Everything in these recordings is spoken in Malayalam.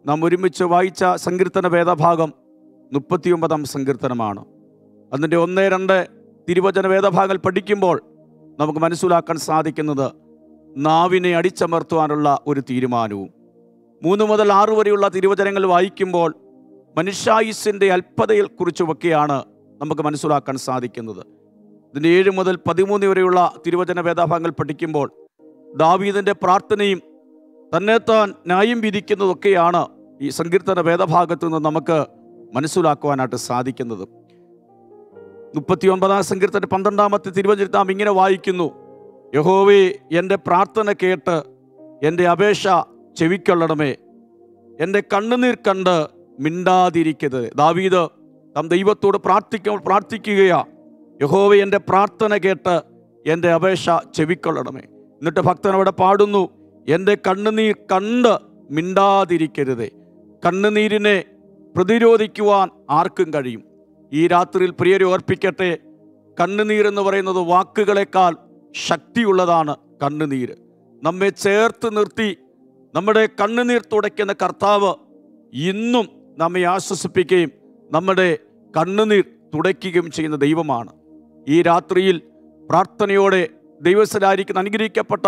നാം ഒരുമിച്ച് വായിച്ച സങ്കീർത്തന വേദഭാഗം മുപ്പത്തിയൊമ്പതാം സങ്കീർത്തനമാണ് അതിൻ്റെ ഒന്ന് രണ്ട് തിരുവചന വേദഭാഗങ്ങൾ പഠിക്കുമ്പോൾ നമുക്ക് മനസ്സിലാക്കാൻ സാധിക്കുന്നത് നാവിനെ അടിച്ചമർത്തുവാനുള്ള ഒരു തീരുമാനവും മൂന്ന് മുതൽ ആറ് വരെയുള്ള തിരുവചനങ്ങൾ വായിക്കുമ്പോൾ മനുഷ്യായുസിൻ്റെ അല്പതയെക്കുറിച്ചുമൊക്കെയാണ് നമുക്ക് മനസ്സിലാക്കാൻ സാധിക്കുന്നത് ഇതിൻ്റെ ഏഴ് മുതൽ പതിമൂന്ന് വരെയുള്ള തിരുവചന വേദഭാഗങ്ങൾ പഠിക്കുമ്പോൾ ദാവീദിൻ്റെ പ്രാർത്ഥനയും തന്നെത്താൻ ന്യായം വിധിക്കുന്നതൊക്കെയാണ് ഈ സങ്കീർത്തന വേദഭാഗത്ത് നിന്ന് നമുക്ക് മനസ്സിലാക്കുവാനായിട്ട് സാധിക്കുന്നത് മുപ്പത്തി ഒൻപതാം സങ്കീർത്തന പന്ത്രണ്ടാമത്തെ തിരുവചനം നാം ഇങ്ങനെ വായിക്കുന്നു യഹോവേ എൻ്റെ പ്രാർത്ഥന കേട്ട് എൻ്റെ അപേക്ഷ ചെവിക്കൊള്ളണമേ എൻ്റെ കണ്ണുനീർ കണ്ട് മിണ്ടാതിരിക്കരുത് ദാവീദ് താം ദൈവത്തോട് പ്രാർത്ഥിക്ക പ്രാർത്ഥിക്കുകയാ യഹോവ എൻ്റെ പ്രാർത്ഥന കേട്ട് എൻ്റെ അപേക്ഷ ചെവിക്കൊള്ളണമേ എന്നിട്ട് ഭക്തൻ അവിടെ പാടുന്നു എൻ്റെ കണ്ണുനീർ കണ്ട് മിണ്ടാതിരിക്കരുതേ കണ്ണുനീരിനെ പ്രതിരോധിക്കുവാൻ ആർക്കും കഴിയും ഈ രാത്രിയിൽ പ്രിയരെ ഓർപ്പിക്കട്ടെ കണ്ണുനീർ എന്ന് പറയുന്നത് വാക്കുകളെക്കാൾ ശക്തിയുള്ളതാണ് കണ്ണുനീര് നമ്മെ ചേർത്ത് നിർത്തി നമ്മുടെ കണ്ണുനീർ തുടയ്ക്കുന്ന കർത്താവ് ഇന്നും നമ്മെ ആശ്വസിപ്പിക്കുകയും നമ്മുടെ കണ്ണുനീർ തുടയ്ക്കുകയും ചെയ്യുന്ന ദൈവമാണ് ഈ രാത്രിയിൽ പ്രാർത്ഥനയോടെ ദൈവസ്ഥരായിരിക്കുന്ന അനുഗ്രഹിക്കപ്പെട്ട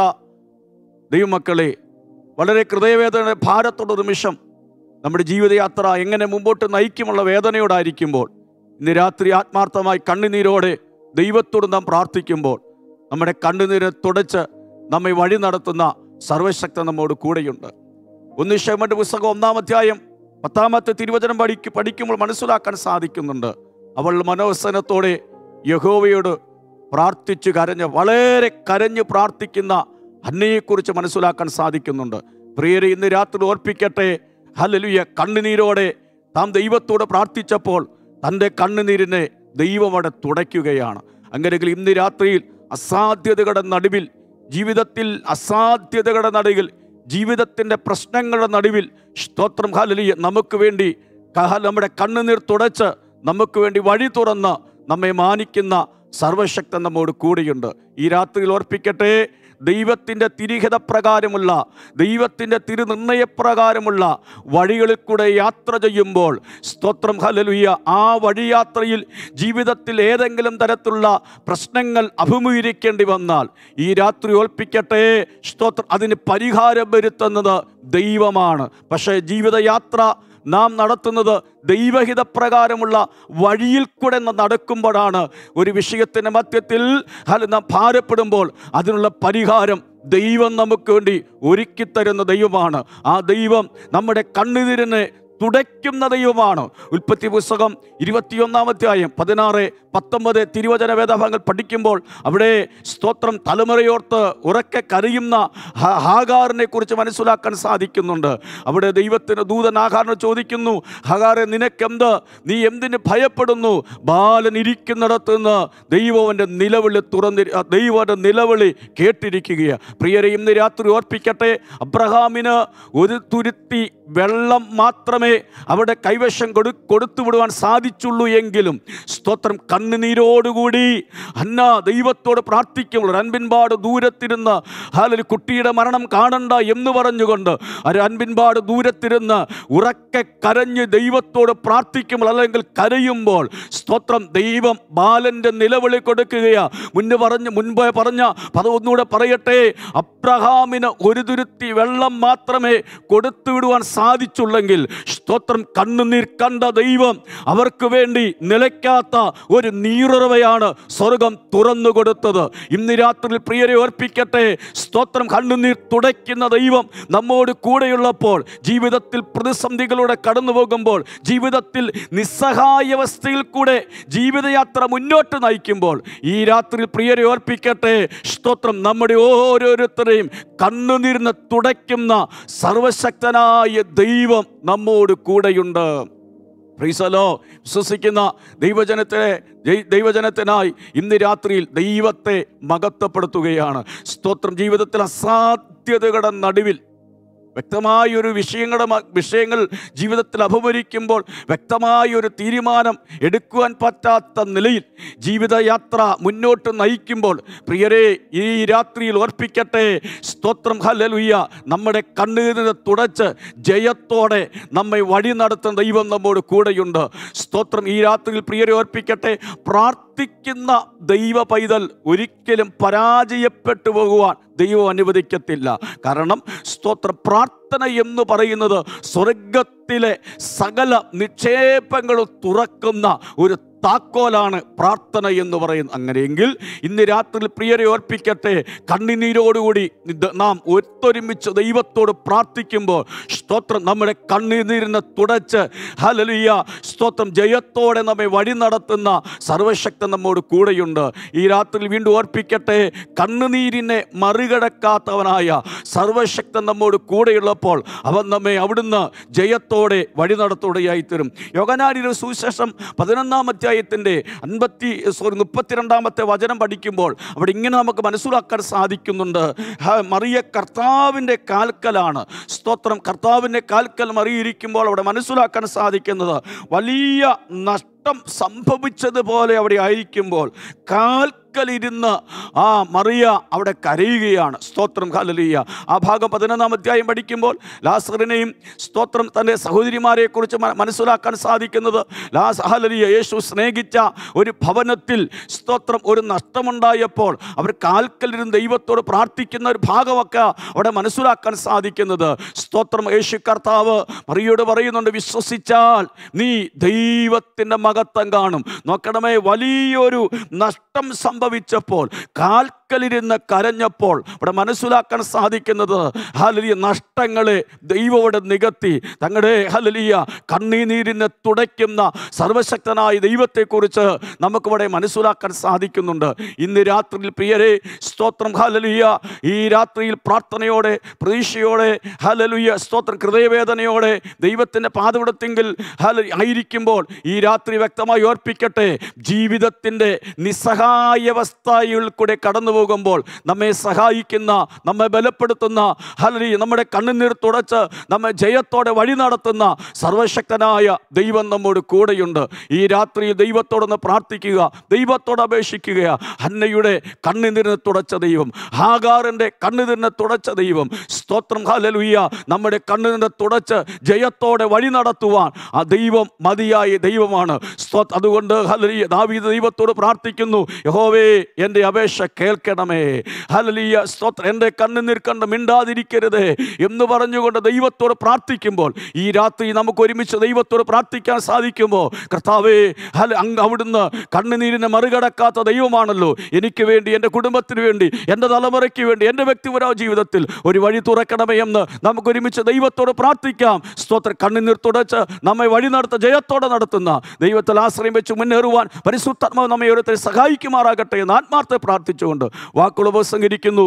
ദൈവമക്കളെ വളരെ ഹൃദയവേദന ഭാരത്തോടെ നിമിഷം നമ്മുടെ ജീവിതയാത്ര എങ്ങനെ മുമ്പോട്ട് നയിക്കുമുള്ള വേദനയോടായിരിക്കുമ്പോൾ ഇന്ന് രാത്രി ആത്മാർത്ഥമായി കണ്ണുനീരോടെ ദൈവത്തോട് നാം പ്രാർത്ഥിക്കുമ്പോൾ നമ്മുടെ കണ്ണുനീരെ തുടച്ച് നമ്മെ വഴി നടത്തുന്ന സർവശക്തൻ നമ്മോട് കൂടെയുണ്ട് ഒന്ന് ക്ഷേമന്റെ പുസ്തകം ഒന്നാം അധ്യായം പത്താമത്തെ തിരുവചനം പഠിക്ക് പഠിക്കുമ്പോൾ മനസ്സിലാക്കാൻ സാധിക്കുന്നുണ്ട് അവൾ മനോവസനത്തോടെ യഹോവയോട് പ്രാർത്ഥിച്ചു കരഞ്ഞ് വളരെ കരഞ്ഞ് പ്രാർത്ഥിക്കുന്ന അന്നയെക്കുറിച്ച് മനസ്സിലാക്കാൻ സാധിക്കുന്നുണ്ട് പ്രിയരെ ഇന്ന് രാത്രി ഓർപ്പിക്കട്ടെ ഹലലുയ കണ്ണുനീരോടെ താൻ ദൈവത്തോട് പ്രാർത്ഥിച്ചപ്പോൾ തൻ്റെ കണ്ണുനീരിനെ ദൈവം അവിടെ തുടയ്ക്കുകയാണ് അങ്ങനെയെങ്കിൽ ഇന്ന് രാത്രിയിൽ അസാധ്യതകളുടെ നടുവിൽ ജീവിതത്തിൽ അസാധ്യതകളുടെ നടുവിൽ ജീവിതത്തിൻ്റെ പ്രശ്നങ്ങളുടെ നടുവിൽ സ്തോത്രം ഹാലലിയ നമുക്ക് വേണ്ടി കഹ- നമ്മുടെ കണ്ണുനീർ തുടച്ച് നമുക്ക് വേണ്ടി വഴി തുറന്ന് നമ്മെ മാനിക്കുന്ന സർവശക്തൻ നമ്മോട് കൂടെയുണ്ട് ഈ രാത്രിയിൽ ഓർപ്പിക്കട്ടെ ദൈവത്തിൻ്റെ തിരിഹിത പ്രകാരമുള്ള ദൈവത്തിൻ്റെ തിരുനിർണയപ്രകാരമുള്ള വഴികളിൽ കൂടെ യാത്ര ചെയ്യുമ്പോൾ സ്തോത്രം ഹലലുയ്യ ആ വഴിയാത്രയിൽ ജീവിതത്തിൽ ഏതെങ്കിലും തരത്തിലുള്ള പ്രശ്നങ്ങൾ അഭിമുഖീകരിക്കേണ്ടി വന്നാൽ ഈ രാത്രി ഓൽപ്പിക്കട്ടെ സ്തോത്രം അതിന് പരിഹാരം വരുത്തുന്നത് ദൈവമാണ് പക്ഷേ ജീവിതയാത്ര നാം നടത്തുന്നത് ദൈവഹിത പ്രകാരമുള്ള വഴിയിൽ കൂടെ നാം നടക്കുമ്പോഴാണ് ഒരു വിഷയത്തിൻ്റെ മധ്യത്തിൽ ഹല- നാം ഭാരപ്പെടുമ്പോൾ അതിനുള്ള പരിഹാരം ദൈവം നമുക്ക് വേണ്ടി ഒരുക്കിത്തരുന്ന ദൈവമാണ് ആ ദൈവം നമ്മുടെ കണ്ണുതിരിനെ തുടയ്ക്കുന്ന ദൈവമാണ് ഉൽപ്പത്തി പുസ്തകം ഇരുപത്തിയൊന്നാം അധ്യായം പതിനാറ് പത്തൊമ്പത് തിരുവചന വേദഭാഗങ്ങൾ പഠിക്കുമ്പോൾ അവിടെ സ്തോത്രം തലമുറയോർത്ത് ഉറക്കെ കരയുന്ന ഹ- ഹാഗാറിനെ കുറിച്ച് മനസ്സിലാക്കാൻ സാധിക്കുന്നുണ്ട് അവിടെ ദൈവത്തിന് ദൂതൻ ആഹാറിന് ചോദിക്കുന്നു ഹഗാറെ നിനക്കെന്ത് നീ എന്തിന് ഭയപ്പെടുന്നു ബാലൻ ഇരിക്കുന്നിടത്ത് നിന്ന് ദൈവവൻ്റെ നിലവിളി തുറന്നി ദൈവൻ്റെ നിലവിളി കേട്ടിരിക്കുകയാണ് പ്രിയരെ ഇന്ന് രാത്രി ഓർപ്പിക്കട്ടെ അബ്രഹാമിന് ഒരു തുരുത്തി വെള്ളം മാത്രമേ അവിടെ കൈവശം കൊടു കൊടുത്തു വിടുവാൻ സാധിച്ചുള്ളൂ എങ്കിലും സ്തോത്രം കണ്ണുനീരോടുകൂടി അന്ന ദൈവത്തോട് പ്രാർത്ഥിക്കുമ്പോൾ ഒരു അൻപിൻപാട് ദൂരത്തിരുന്ന് ഹാലൊരു കുട്ടിയുടെ മരണം കാണണ്ട എന്ന് പറഞ്ഞുകൊണ്ട് ഒരു അൻപിൻപാട് ദൂരത്തിരുന്ന് ഉറക്കെ കരഞ്ഞ് ദൈവത്തോട് പ്രാർത്ഥിക്കുമ്പോൾ അല്ലെങ്കിൽ കരയുമ്പോൾ സ്തോത്രം ദൈവം ബാലന്റെ നിലവിളി കൊടുക്കുകയാ മുന്നേ പറഞ്ഞ് മുൻപേ പറഞ്ഞ പദം ഒന്നുകൂടെ പറയട്ടെ അബ്രഹാമിന് ഒരു തുരുത്തി വെള്ളം മാത്രമേ കൊടുത്തു വിടുവാൻ സാധിച്ചുള്ളെങ്കിൽ സ്തോത്രം കണ്ണുനീർ കണ്ട ദൈവം അവർക്ക് വേണ്ടി നിലയ്ക്കാത്ത ഒരു നീറുറവയാണ് സ്വർഗം തുറന്നു കൊടുത്തത് ഇന്ന് രാത്രിയിൽ പ്രിയരെ ഓർപ്പിക്കട്ടെ സ്തോത്രം കണ്ണുനീർ തുടയ്ക്കുന്ന ദൈവം നമ്മോട് കൂടെയുള്ളപ്പോൾ ജീവിതത്തിൽ പ്രതിസന്ധികളൂടെ കടന്നു പോകുമ്പോൾ ജീവിതത്തിൽ നിസ്സഹായാവസ്ഥയിൽ കൂടെ ജീവിതയാത്ര മുന്നോട്ട് നയിക്കുമ്പോൾ ഈ രാത്രിയിൽ പ്രിയരെ ഓർപ്പിക്കട്ടെ സ്തോത്രം നമ്മുടെ ഓരോരുത്തരെയും കണ്ണുനീരിന് തുടയ്ക്കുന്ന സർവശക്തനായ ദൈവം നമ്മോട് കൂടെയുണ്ട് പ്രീസലോ വിശ്വസിക്കുന്ന ദൈവജനത്തെ ദൈ- ദൈവജനത്തിനായി ഇന്ന് രാത്രിയിൽ ദൈവത്തെ മഹത്വപ്പെടുത്തുകയാണ് സ്തോത്രം ജീവിതത്തിൽ അസാധ്യതകളുടെ നടുവിൽ വ്യക്തമായ ഒരു വിഷയങ്ങളുടെ മ- വിഷയങ്ങൾ ജീവിതത്തിൽ അഭിമുഖിക്കുമ്പോൾ വ്യക്തമായ ഒരു തീരുമാനം എടുക്കുവാൻ പറ്റാത്ത നിലയിൽ ജീവിതയാത്ര മുന്നോട്ട് നയിക്കുമ്പോൾ പ്രിയരെ ഈ രാത്രിയിൽ ഓർപ്പിക്കട്ടെ സ്തോത്രം ഹല്ലേലൂയ നമ്മുടെ കണ്ണീരിനെ തുടച്ച് ജയത്തോടെ നമ്മെ വഴി നടത്തുന്ന ദൈവം നമ്മോട് കൂടെയുണ്ട് സ്തോത്രം ഈ രാത്രിയിൽ പ്രിയരെ ഓർപ്പിക്കട്ടെ പ്രാർത്ഥിക്കുന്ന ദൈവ പൈതൽ ഒരിക്കലും പരാജയപ്പെട്ടു പോകുവാൻ ദൈവം അനുവദിക്കത്തില്ല കാരണം സ്തോത്ര പ്രാർത്ഥന എന്ന് പറയുന്നത് സ്വർഗത്തിലെ സകല നിക്ഷേപങ്ങളും തുറക്കുന്ന ഒരു താക്കോലാണ് പ്രാർത്ഥന എന്ന് പറയുന്നത് അങ്ങനെയെങ്കിൽ ഇന്ന് രാത്രി പ്രിയരെ ഓർപ്പിക്കട്ടെ കണ്ണുനീരോടുകൂടി ഇത് നാം ഒത്തൊരുമിച്ച് ദൈവത്തോട് പ്രാർത്ഥിക്കുമ്പോൾ സ്തോത്രം നമ്മുടെ കണ്ണുനീരിനെ തുടച്ച് ഹലലിയ സ്തോത്രം ജയത്തോടെ നമ്മെ വഴി നടത്തുന്ന സർവശക്തൻ നമ്മോട് കൂടെയുണ്ട് ഈ രാത്രിയിൽ വീണ്ടും ഓർപ്പിക്കട്ടെ കണ്ണുനീരിനെ മറികടക്കാത്തവനായ സർവശക്തൻ നമ്മോട് കൂടെയുള്ളപ്പോൾ അവൻ നമ്മെ അവിടുന്ന് ജയത്തോടെ വഴി നടത്തോടെയായി തരും യോഗനാരിയുടെ സുവിശേഷം പതിനൊന്നാം അധ്യായത്തിൻ്റെ അൻപത്തി സോറി മുപ്പത്തിരണ്ടാമത്തെ വചനം പഠിക്കുമ്പോൾ അവിടെ ഇങ്ങനെ നമുക്ക് മനസ്സിലാക്കാൻ സാധിക്കുന്നുണ്ട് ഹ, മറിയ കർത്താവിൻ്റെ കാൽക്കലാണ് സ്തോത്രം കർത്താവിൻ്റെ കാൽക്കൽ മറിയിരിക്കുമ്പോൾ അവിടെ മനസ്സിലാക്കാൻ സാധിക്കുന്നത് വലിയ നഷ്ടം സംഭവിച്ചതുപോലെ അവിടെ ആയിരിക്കുമ്പോൾ കാൽക്കലിരുന്ന് ആ മറിയ അവിടെ കരയുകയാണ് സ്തോത്രം ഹലലിയ ആ ഭാഗം പതിനൊന്നാം അധ്യായം പഠിക്കുമ്പോൾ ലാസറിനെയും സ്തോത്രം തൻ്റെ സഹോദരിമാരെ കുറിച്ച് മനസ്സിലാക്കാൻ സാധിക്കുന്നത് ലാസ് ഹലലിയ യേശു സ്നേഹിച്ച ഒരു ഭവനത്തിൽ സ്തോത്രം ഒരു നഷ്ടമുണ്ടായപ്പോൾ അവർ കാൽക്കലിരുന്ന് ദൈവത്തോട് പ്രാർത്ഥിക്കുന്ന ഒരു ഭാഗമൊക്കെ അവിടെ മനസ്സിലാക്കാൻ സാധിക്കുന്നത് സ്തോത്രം യേശു കർത്താവ് മറിയോട് പറയുന്നുണ്ട് വിശ്വസിച്ചാൽ നീ ദൈവത്തിൻ്റെ മകത്വം കാണും നോക്കണമേ വലിയൊരു നഷ്ടം സംഭവിച്ചപ്പോൾ കാൽക്കലിരുന്ന് കരഞ്ഞപ്പോൾ ഇവിടെ മനസ്സിലാക്കാൻ സാധിക്കുന്നത് ഹലലിയ നഷ്ടങ്ങളെ ദൈവോടെ നികത്തി തങ്ങളുടെ ഹലലിയ കണ്ണീനീരിനെ തുടയ്ക്കുന്ന സർവശക്തനായ ദൈവത്തെക്കുറിച്ച് നമുക്കിവിടെ മനസ്സിലാക്കാൻ സാധിക്കുന്നുണ്ട് ഇന്ന് രാത്രിയിൽ പ്രിയരെ സ്തോത്രം ഹലലിയ ഈ രാത്രിയിൽ പ്രാർത്ഥനയോടെ പ്രതീക്ഷയോടെ ഹലലുയ സ്തോത്രം ഹൃദയവേദനയോടെ ദൈവത്തിൻ്റെ പാതവിടത്തെങ്കിൽ ഹല ആയിരിക്കുമ്പോൾ ഈ രാത്രി വ്യക്തമായി ഓർപ്പിക്കട്ടെ ജീവിതത്തിൻ്റെ നിസ്സഹായാവസ്ഥയിൽ കൂടെ കടന്നു പോകുമ്പോൾ നമ്മെ സഹായിക്കുന്ന നമ്മെ ബലപ്പെടുത്തുന്ന ഹലരി നമ്മുടെ കണ്ണുനീർ തുടച്ച് നമ്മെ ജയത്തോടെ വഴി നടത്തുന്ന സർവശക്തനായ ദൈവം നമ്മോട് കൂടെയുണ്ട് ഈ രാത്രി ദൈവത്തോടൊന്ന് പ്രാർത്ഥിക്കുക ദൈവത്തോട് അപേക്ഷിക്കുക ഹന്നയുടെ കണ്ണുനീരിനെ തുടച്ച ദൈവം ഹാഗാറിൻ്റെ കണ്ണുനീരിനെ തുടച്ച ദൈവം സ്തോത്രം ഹലലുയ്യ നമ്മുടെ കണ്ണുനീരിനെ തുടച്ച് ജയത്തോടെ വഴി നടത്തുവാൻ ആ ദൈവം മതിയായ ദൈവമാണ് സ്തോത് അതുകൊണ്ട് ഹലലിയ ദാവീദ് ദൈവത്തോട് പ്രാർത്ഥിക്കുന്നു യഹോവേ എൻ്റെ അപേക്ഷ കേൾക്കണമേ ഹലലിയ സ്തോത്രം എൻ്റെ കണ്ണുനീർ കണ്ട് മിണ്ടാതിരിക്കരുത് എന്ന് പറഞ്ഞുകൊണ്ട് ദൈവത്തോട് പ്രാർത്ഥിക്കുമ്പോൾ ഈ രാത്രി നമുക്ക് ഒരുമിച്ച് ദൈവത്തോട് പ്രാർത്ഥിക്കാൻ സാധിക്കുമ്പോൾ കർത്താവേ ഹല അങ്ങ് അവിടുന്ന് കണ്ണുനീരിനെ മറികടക്കാത്ത ദൈവമാണല്ലോ എനിക്ക് വേണ്ടി എൻ്റെ കുടുംബത്തിന് വേണ്ടി എൻ്റെ തലമുറയ്ക്ക് വേണ്ടി എൻ്റെ വ്യക്തിപരമായ ജീവിതത്തിൽ ഒരു വഴി തുറക്കണമേ എന്ന് നമുക്ക് ഒരുമിച്ച് ദൈവത്തോട് പ്രാർത്ഥിക്കാം സ്തോത്ര കണ്ണുനീർ തുടച്ച് നമ്മെ വഴി നടത്ത ജയത്തോടെ നടത്തുന്ന ദൈവത്തിൽ ആശ്രയം വെച്ച് മുന്നേറുവാൻ പരിശുദ്ധാത്മാവ് നമ്മെ ഓരോരുത്തരെ സഹായിക്കുമാറാകട്ടെ എന്ന് ആത്മാർത്ഥ പ്രാർത്ഥിച്ചുകൊണ്ട് വാക്കുകൾ ഉപസംഹരിക്കുന്നു